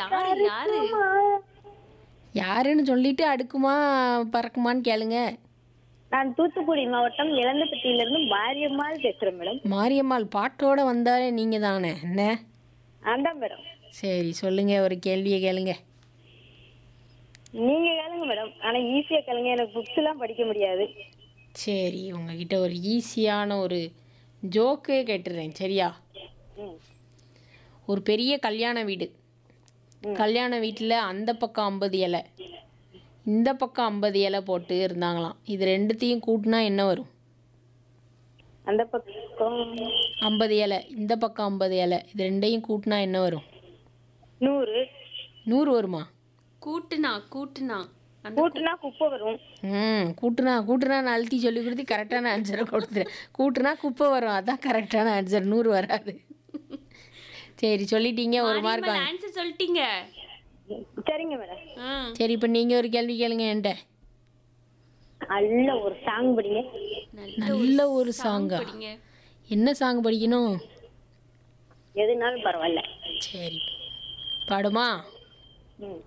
யாரு யாரு யாருன்னு சொல்லிட்டு அடுக்குமா பறக்குமான்னு கேளுங்க நான் தூத்துக்குடி மாவட்டம் இளந்தப்பட்டியிலிருந்து மாரியம்மாள் பேசுறேன் மேடம் மாரியம்மாள் பாட்டோட வந்தாலே நீங்கள் தானே என்ன அதான் மேடம் சரி சொல்லுங்க ஒரு கேள்வியை கேளுங்க நீங்க கேளுங்க மேடம் ஆனா ஈஸியா கேளுங்க எனக்கு புக்ஸ் எல்லாம் படிக்க முடியாது சரி உங்ககிட்ட ஒரு ஈஸியான ஒரு ஜோக்கே கேட்டுறேன் சரியா ம். ஒரு பெரிய கல்யாண வீடு கல்யாண வீட்டில் அந்த பக்கம் ஐம்பது இலை இந்த பக்கம் ஐம்பது இலை போட்டு இருந்தாங்களாம் இது ரெண்டுத்தையும் கூட்டினா என்ன வரும் அந்த பக்கம் ஐம்பது இலை இந்த பக்கம் ஐம்பது இலை இது ரெண்டையும் கூட்டினா என்ன வரும் நூறு நூறு வருமா கூட்டுனா கூட்டுனா அந்த கூட்டுனா குப்பை வரும் ம் கூட்டுனா கூட்டுனா நான் அழுத்தி சொல்லி கொடுத்து கரெக்டான ஆன்சரை கொடுத்துறேன் கூட்டுனா குப்பை வரும் அதான் கரெக்டான ஆன்சர் நூறு வராது சரி சொல்லிட்டீங்க ஒரு மார்க் வாங்க ஆன்சர் சொல்லிட்டீங்க சரிங்க மேடம் ஆ. சரி இப்போ நீங்கள் ஒரு கேள்வி கேளுங்க என்கிட்ட நல்ல ஒரு சாங் படிங்க நல்ல ஒரு சாங்கா படிங்க என்ன சாங் படிக்கணும் எதுனாலும் பரவாயில்ல சரி பாடுமா ம்